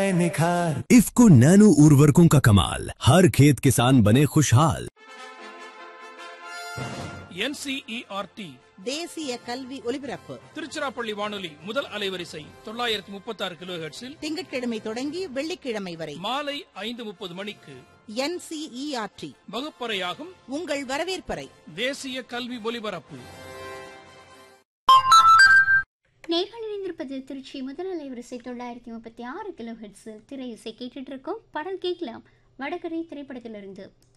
निखार इफ्को नैनो उर्वरकों का कमाल हर खेत किसान बने खुशहाल என்சிஇஆர்டி தேசிய கல்வி ஒலிபரப்பு திருச்சிராப்பள்ளி வானொலி முதல் அலைவரிசை தொள்ளாயிரத்தி முப்பத்தி ஆறு கிலோ திங்கட்கிழமை தொடங்கி வெள்ளிக்கிழமை வரை மாலை ஐந்து முப்பது மணிக்கு என்சிஇஆர்டி வகுப்பறையாகும் உங்கள் வரவேற்பறை தேசிய கல்வி ஒலிபரப்பு நேர்கள் இணைந்திருப்பது திருச்சி முதல் அலைவரிசை தொள்ளாயிரத்தி முப்பத்தி ஆறு கிலோ ஹெட்ஸில் திரை இசை கேட்டுட்டு இருக்கோம் படம் கேட்கலாம் வடகரை திரைப்படத்திலிருந்து